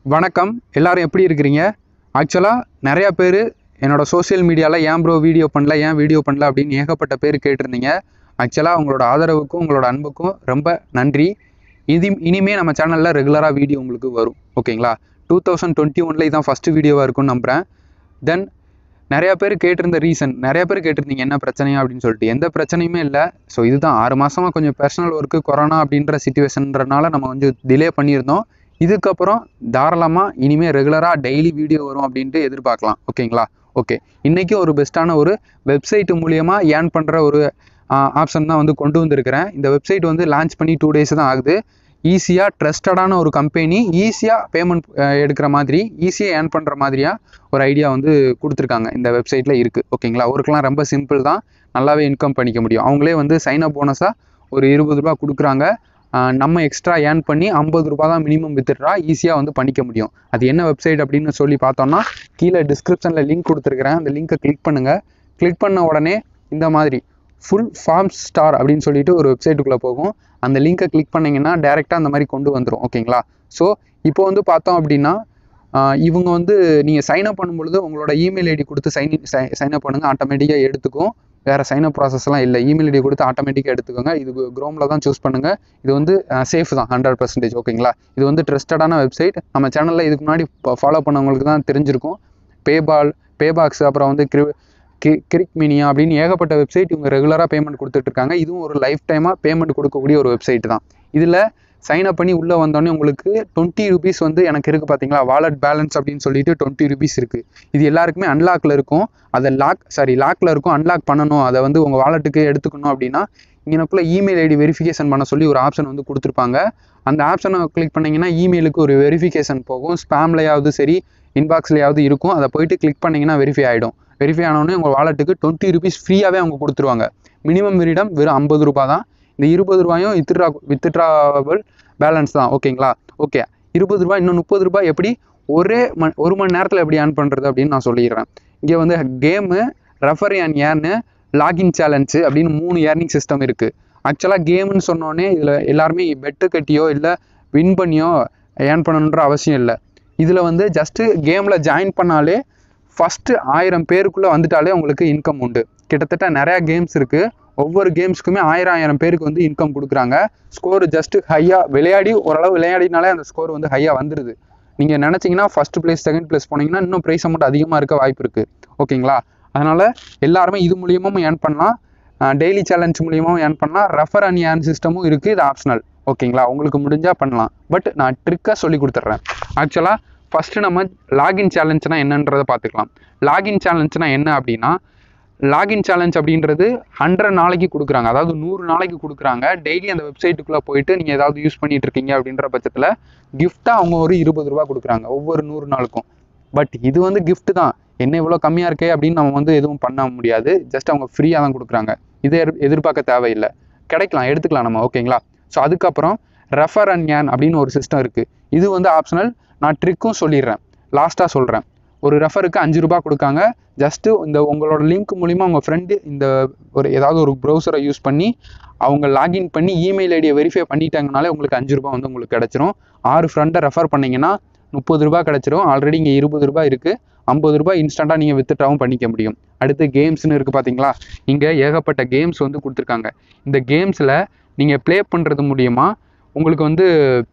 வணக்கம் எல்லாரும் எப்படி இருக்கிறீங்க ஆக்சுவலாக நிறையா பேர் என்னோட சோஷியல் மீடியாவில் ஏன் ப்ரோ வீடியோ பண்ணல ஏன் வீடியோ பண்ணல அப்படின்னு ஏகப்பட்ட பேர் கேட்டிருந்தீங்க ஆக்சுவலாக உங்களோட ஆதரவுக்கும் உங்களோட அன்புக்கும் ரொம்ப நன்றி இது இனிமே நம்ம சேனலில் ரெகுலராக வீடியோ உங்களுக்கு வரும் ஓகேங்களா டூ தௌசண்ட் டுவெண்ட்டி ஒனில் இதான் ஃபஸ்ட்டு வீடியோவாக இருக்கும்னு நம்புகிறேன் தென் நிறையா பேர் கேட்டிருந்த ரீசன் நிறைய பேர் கேட்டிருந்தீங்க என்ன பிரச்சனையா அப்படின்னு சொல்லிட்டு எந்த பிரச்சனையுமே இல்லை ஸோ இதுதான் ஆறு மாசமா கொஞ்சம் பர்சனல் ஒர்க்கு கொரோனா அப்படின்ற சுச்சுவேஷன்றனால நம்ம கொஞ்சம் டிலே பண்ணியிருந்தோம் இதுக்கப்புறம் தாராளமாக இனிமேல் ரெகுலராக டெய்லி வீடியோ வரும் அப்படின்ட்டு எதிர்பார்க்கலாம் ஓகேங்களா ஓகே இன்றைக்கும் ஒரு பெஸ்ட்டான ஒரு வெப்சைட் மூலியமாக ஏர்ன் பண்ணுற ஒரு ஆப்ஷன் தான் வந்து கொண்டு வந்திருக்கிறேன் இந்த வெப்சைட் வந்து லான்ச் பண்ணி டூ டேஸ் தான் ஆகுது ஈஸியாக ட்ரஸ்டடான ஒரு கம்பெனி ஈஸியாக பேமெண்ட் எடுக்கிற மாதிரி ஈஸியாக ஏர்ன் பண்ணுற மாதிரியாக ஒரு ஐடியா வந்து கொடுத்துருக்காங்க இந்த வெப்சைட்டில் இருக்குது ஓகேங்களா ஒர்க்லாம் ரொம்ப சிம்பிள் தான் நல்லாவே இன்கம் பண்ணிக்க முடியும் அவங்களே வந்து சைன் அப் போனஸாக ஒரு இருபது ரூபா கொடுக்குறாங்க ஆஹ் நம்ம எக்ஸ்ட்ரா ஏர்ன் பண்ணி ஐம்பது ரூபா தான் மினிமம் வித்துட்றா ஈஸியாக வந்து பண்ணிக்க முடியும் அது என்ன வெப்சைட் அப்படின்னு சொல்லி பார்த்தோம்னா கீழே டிஸ்கிரிப்ஷனில் லிங்க் கொடுத்துருக்குறேன் அந்த லிங்க்கை கிளிக் பண்ணுங்கள் கிளிக் பண்ண உடனே இந்த மாதிரி ஃபுல் ஃபார்ம் ஸ்டார் அப்படின்னு சொல்லிட்டு ஒரு வெப்சைட்டுக்குள்ளே போகும் அந்த லிங்கை கிளிக் பண்ணிங்கன்னா டேரெக்டாக அந்த மாதிரி கொண்டு வந்துடும் ஓகேங்களா ஸோ இப்போ வந்து பார்த்தோம் அப்படின்னா ஆஹ் இவங்க வந்து நீங்கள் சைன் அப் பண்ணும்பொழுது உங்களோட இமெயில் ஐடி கொடுத்து சைன் சைன் அப் பண்ணுங்கள் ஆட்டோமேட்டிக்காக எடுத்துக்கும் வேறு சைன் அப் ப்ராசஸ்லாம் இல்லை இமெயில் ஐடி கொடுத்து ஆட்டோமேட்டிக்காக எடுத்துக்கோங்க இது குரோமில் தான் சூஸ் பண்ணுங்கள் இது வந்து சேஃப் தான் ஹண்ட்ரட் பர்சன்டேஜ் ஓகேங்களா இது வந்து ட்ரஸ்டடான வெப்சைட் நம்ம சேனலில் இதுக்கு முன்னாடி ஃபாலோ பண்ணவங்களுக்கு தான் தெரிஞ்சிருக்கும் பேபால் பேபாக்ஸ் அப்புறம் வந்து கிரி கி கிரிக் மினியா அப்படின்னு ஏகப்பட்ட வெப்சைட் இவங்க ரெகுலராக பேமெண்ட் கொடுத்துட்ருக்காங்க இதுவும் ஒரு லைஃப் டைமாக பேமெண்ட் கொடுக்கக்கூடிய ஒரு வெப்சைட் தான் இதில் சைன் அப் பண்ணி உள்ளே வந்தோடனே உங்களுக்கு டுவெண்ட்டி ருபீஸ் வந்து எனக்கு இருக்குது பார்த்தீங்களா வாலெட் பேலன்ஸ் அப்படின்னு சொல்லிட்டு டுவெண்ட்டி ருபீஸ் இருக்குது இது எல்லாருக்குமே அன்லாக்ல இருக்கும் அதை லாக் சாரி லாக்ல இருக்கும் அன்லாக் பண்ணணும் அதை வந்து உங்கள் வாலெட்டுக்கு எடுத்துக்கணும் அப்படின்னா இங்கனக்குள்ளே இமெயில் ஐடி வெரிஃபிகேஷன் பண்ண சொல்லி ஒரு ஆப்ஷன் வந்து கொடுத்துருப்பாங்க அந்த ஆப்ஷனை கிளிக் பண்ணிங்கன்னா இமெயிலுக்கு ஒரு வெரிஃபிகேஷன் போகும் ஸ்பேம்லையாவது சரி இன்பாக்ஸ்லையாவது இருக்கும் அதை போயிட்டு கிளிக் பண்ணிங்கன்னா வெரிஃபை ஆகிடும் வெரிஃபை ஆனோடனே உங்கள் வாலெட்டுக்கு டுவெண்ட்டி ருபீஸ் ஃப்ரீயாகவே அவங்க கொடுத்துருவாங்க மினிமம் விரிடம் வெறும் ஐம்பது ரூபாய் தான் இந்த இருபது ரூபாயும் வித்ட்ரா வித்ட்ராவபிள் பேலன்ஸ் தான் ஓகேங்களா ஓகே இருபது ரூபாய் இன்னும் முப்பது ரூபாய் எப்படி ஒரே மண் ஒரு மணி நேரத்தில் எப்படி ஏர்ன் பண்ணுறது அப்படின்னு நான் சொல்லிடுறேன் இங்கே வந்து game refer and earn login challenge அப்படின்னு மூணு ஏர்னிங் சிஸ்டம் இருக்குது ஆக்சுவலாக கேம்னு சொன்னோடனே இதில் எல்லாருமே பெட்டு கட்டியோ இல்லை வின் பண்ணியோ ஏர்ன் பண்ணணுன்ற அவசியம் இல்லை இதில் வந்து ஜஸ்ட்டு கேமில் ஜாயின் பண்ணாலே ஃபஸ்ட்டு ஆயிரம் பேருக்குள்ளே வந்துட்டாலே உங்களுக்கு இன்கம் உண்டு கிட்டத்தட்ட நிறையா கேம்ஸ் இருக்குது ஒவ்வொரு கேம்ஸ்க்குமே ஆயிரம் ஆயிரம் பேருக்கு வந்து இன்கம் கொடுக்குறாங்க ஸ்கோர் ஜஸ்ட்டு ஹையாக விளையாடி ஓரளவு விளையாடினாலே அந்த ஸ்கோர் வந்து ஹையாக வந்துடுது நீங்கள் நினச்சிங்கன்னா ஃபஸ்ட் ப்ளேஸ் செகண்ட் ப்ளேஸ் போனீங்கன்னா இன்னும் ப்ரைஸ் அமௌண்ட் அதிகமாக இருக்க வாய்ப்பு இருக்குது ஓகேங்களா அதனால் எல்லாருமே இது மூலியமும் ஏர்ன் பண்ணலாம் டெய்லி சேலஞ்ச் மூலியமாகவும் ஏர்ன் பண்ணலாம் ரெஃபர் அண்ட் ஏர்ன் சிஸ்டமும் இருக்குது இது ஆப்ஷனல் ஓகேங்களா உங்களுக்கு முடிஞ்சால் பண்ணலாம் பட் நான் ட்ரிக்காக சொல்லி கொடுத்துட்றேன் ஆக்சுவலாக ஃபஸ்ட்டு நம்ம லாகின் சேலஞ்சுனா என்னன்றதை பார்த்துக்கலாம் லாகின் சேலஞ்சுனா என்ன அப்படின்னா லாகின் சேலஞ்ச் அப்படின்றது ஹண்ட்ரட் நாளைக்கு கொடுக்குறாங்க அதாவது நூறு நாளைக்கு கொடுக்குறாங்க டெய்லி அந்த வெப்சைட்டுக்குள்ளே போயிட்டு நீங்கள் ஏதாவது யூஸ் பண்ணிட்டு இருக்கீங்க அப்படின்ற பட்சத்தில் கிஃப்ட்டாக அவங்க ஒரு இருபது ரூபா கொடுக்குறாங்க ஒவ்வொரு நூறு நாளுக்கும் பட் இது வந்து gift தான் என்ன இவ்வளோ கம்மியாக இருக்கே அப்படின்னு நம்ம வந்து எதுவும் பண்ண முடியாது ஜஸ்ட் அவங்க ஃப்ரீயாக தான் கொடுக்குறாங்க இதை எதிர்- எதிர்பார்க்க தேவையில்லை கிடைக்கலாம் எடுத்துக்கலாம் நம்ம ஓகேங்களா ஸோ அதுக்கப்புறம் ரெஃபர் அண்ட் ஏன் அப்படின்னு ஒரு சிஸ்டம் இருக்குது இது வந்து ஆப்ஷனல் நான் ட்ரிக்கும் சொல்லிடுறேன் லாஸ்ட்டாக சொல்கிறேன் ஒரு ரெஃபருக்கு அஞ்சு ரூபாய் கொடுக்காங்க ஜஸ்ட்டு இந்த உங்களோட லிங்க் மூலிமா உங்கள் ஃப்ரெண்டு இந்த ஒரு ஏதாவது ஒரு ப்ரௌசரை யூஸ் பண்ணி அவங்க லாகின் பண்ணி இமெயில் ஐடியை வெரிஃபை பண்ணிட்டாங்கனாலே உங்களுக்கு அஞ்சு ரூபாய் வந்து உங்களுக்கு கிடச்சிரும் ஆறு ஃப்ரெண்டை ரெஃபர் பண்ணீங்கன்னா முப்பது ரூபாய் கிடச்சிரும் ஆல்ரெடி இங்கே இருபது ரூபாய் இருக்குது ஐம்பது ரூபாய் இன்ஸ்டண்ட்டாக நீங்கள் வித்துட்டாவும் பண்ணிக்க முடியும் அடுத்து கேம்ஸ்னு இருக்குது பார்த்தீங்களா இங்கே ஏகப்பட்ட கேம்ஸ் வந்து கொடுத்துருக்காங்க இந்த கேம்ஸில் நீங்கள் ப்ளே பண்ணுறது மூலியமாக உங்களுக்கு வந்து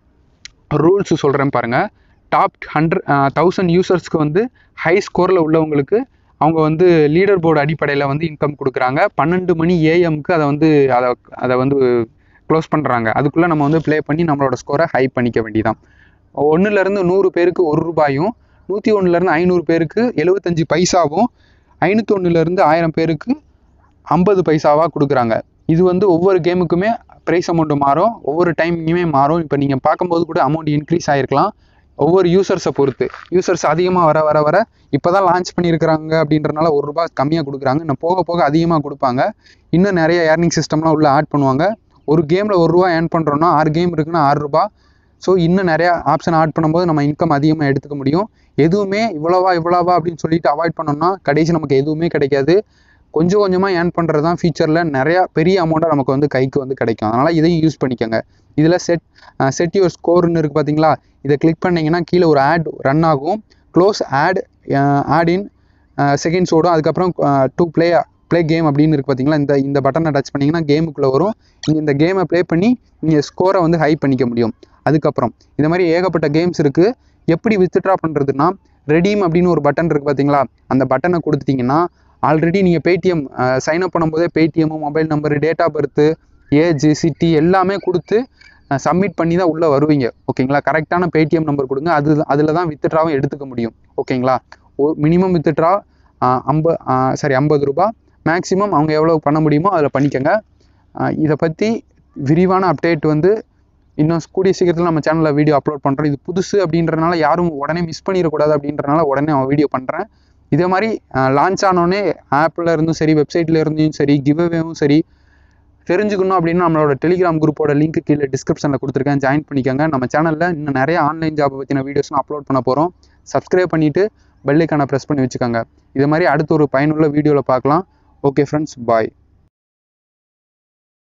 ரூல்ஸ் சொல்கிறேன் பாருங்கள் டாப் ஹண்ட்ரட் தௌசண்ட் யூசர்ஸ்க்கு வந்து ஹை ஸ்கோரில் உள்ளவங்களுக்கு அவங்க வந்து லீடர் போர்டு அடிப்படையில் வந்து இன்கம் கொடுக்குறாங்க பன்னெண்டு மணி ஏஎம்க்கு அதை வந்து அதை அதை வந்து க்ளோஸ் பண்ணுறாங்க அதுக்குள்ளே நம்ம வந்து ப்ளே பண்ணி நம்மளோட ஸ்கோரை ஹை பண்ணிக்க வேண்டியதான் ஒன்றுலேருந்து நூறு பேருக்கு ஒரு ரூபாயும் நூற்றி ஒன்றுலேருந்து ஐநூறு பேருக்கு எழுபத்தஞ்சு பைசாவும் ஐநூற்றி ஒன்றுலேருந்து ஆயிரம் பேருக்கு ஐம்பது பைசாவாக கொடுக்குறாங்க இது வந்து ஒவ்வொரு கேமுக்குமே ப்ரைஸ் அமௌண்ட்டு மாறும் ஒவ்வொரு டைமிங்குமே மாறும் இப்போ நீங்கள் பார்க்கும்போது கூட அமௌண்ட் இன்க்ரீஸ் ஆகிருக்கலாம் ஒவ்வொரு யூசர்ஸை பொறுத்து யூசர்ஸ் அதிகமாக வர வர வர இப்போ தான் லான்ச் பண்ணியிருக்கிறாங்க அப்படின்றனால ஒரு ரூபாய் கம்மியாக கொடுக்குறாங்க இன்னும் போக போக அதிகமாக கொடுப்பாங்க இன்னும் நிறைய ஏர்னிங் சிஸ்டம்லாம் உள்ளே ஆட் பண்ணுவாங்க ஒரு கேமில் ஒரு ரூபா ஏர்ன் பண்ணுறோன்னா ஆறு கேம் இருக்குன்னா ஆறு ரூபா ஸோ இன்னும் நிறையா ஆப்ஷன் ஆட் பண்ணும்போது நம்ம இன்கம் அதிகமாக எடுத்துக்க முடியும் எதுவுமே இவ்வளவா இவ்வளவா அப்படின்னு சொல்லிட்டு அவாய்ட் பண்ணோம்னா கடைசி நமக்கு எதுவுமே கிடைக்காது கொஞ்சம் கொஞ்சமாக ஏர்ன் பண்ணுறது தான் ஃபியூச்சரில் நிறையா பெரிய அமௌண்ட்டாக நமக்கு வந்து கைக்கு வந்து கிடைக்கும் அதனால் இதையும் யூஸ் பண்ணிக்கோங்க இதில் செட் செட் யுவர் ஸ்கோர்னு இருக்குது பார்த்தீங்களா இதை கிளிக் பண்ணிங்கன்னா கீழே ஒரு ஆட் ரன் ஆகும் close ad ad in seconds ஓடும் அதுக்கப்புறம் டூ ப்ளே ப்ளே கேம் அப்படின்னு இருக்குது பார்த்தீங்களா இந்த இந்த பட்டனை டச் பண்ணிங்கன்னா கேமுக்குள்ளே வரும் நீங்கள் இந்த கேமை ப்ளே பண்ணி நீங்கள் ஸ்கோரை வந்து ஹை பண்ணிக்க முடியும் அதுக்கப்புறம் இந்த மாதிரி ஏகப்பட்ட கேம்ஸ் இருக்குது எப்படி வித்ட்ரா பண்ணுறதுன்னா ரெடீம் அப்படின்னு ஒரு பட்டன் இருக்குது பார்த்தீங்களா அந்த பட்டனை கொடுத்துட்டிங்கன்னா ஆல்ரெடி நீங்கள் பேடிஎம் சைன் அப் பண்ணும்போதே Paytm mobile number date of birth age city எல்லாமே கொடுத்து சப்மிட் பண்ணி தான் உள்ளே வருவீங்க ஓகேங்களா கரெக்டான பேடிஎம் நம்பர் கொடுங்க அது அதில் தான் வித்ட்ராவும் எடுத்துக்க முடியும் ஓகேங்களா ஓ மினிமம் வித்ட்ரா ஐம்ப சாரி ஐம்பது ரூபா மேக்ஸிமம் அவங்க எவ்வளோ பண்ண முடியுமோ அதில் பண்ணிக்கோங்க இதை பற்றி விரிவான அப்டேட் வந்து இன்னும் கூடிய சீக்கிரத்தில் நம்ம சேனலில் வீடியோ அப்லோட் பண்ணுறோம் இது புதுசு அப்படின்றனால யாரும் உடனே மிஸ் பண்ணிடக்கூடாது அப்படின்றனால உடனே அவன் வீடியோ பண்ணுறேன் இதே மாதிரி லான்ச் ஆனோடனே ஆப்பில் இருந்தும் சரி வெப்சைட்டில் இருந்தும் சரி கிவ்அவேவும் சரி தெரிஞ்சுக்கணும் அப்படின்னா நம்மளோட டெலிகிராம் குரூப்போட லிங்க் கீழே டிஸ்கிரிப்ஷனில் கொடுத்துருக்கேன் ஜாயின் பண்ணிக்கோங்க நம்ம சேனலில் இன்னும் நிறைய ஆன்லைன் ஜாப் பற்றின வீடியோஸ்லாம் அப்லோட் பண்ண போகிறோம் சப்ஸ்கிரைப் பண்ணிவிட்டு பெல்லைக்கான ப்ரெஸ் பண்ணி வச்சுக்கோங்க இது மாதிரி அடுத்த ஒரு பயனுள்ள வீடியோவில் பார்க்கலாம் ஓகே ஃப்ரெண்ட்ஸ் பாய்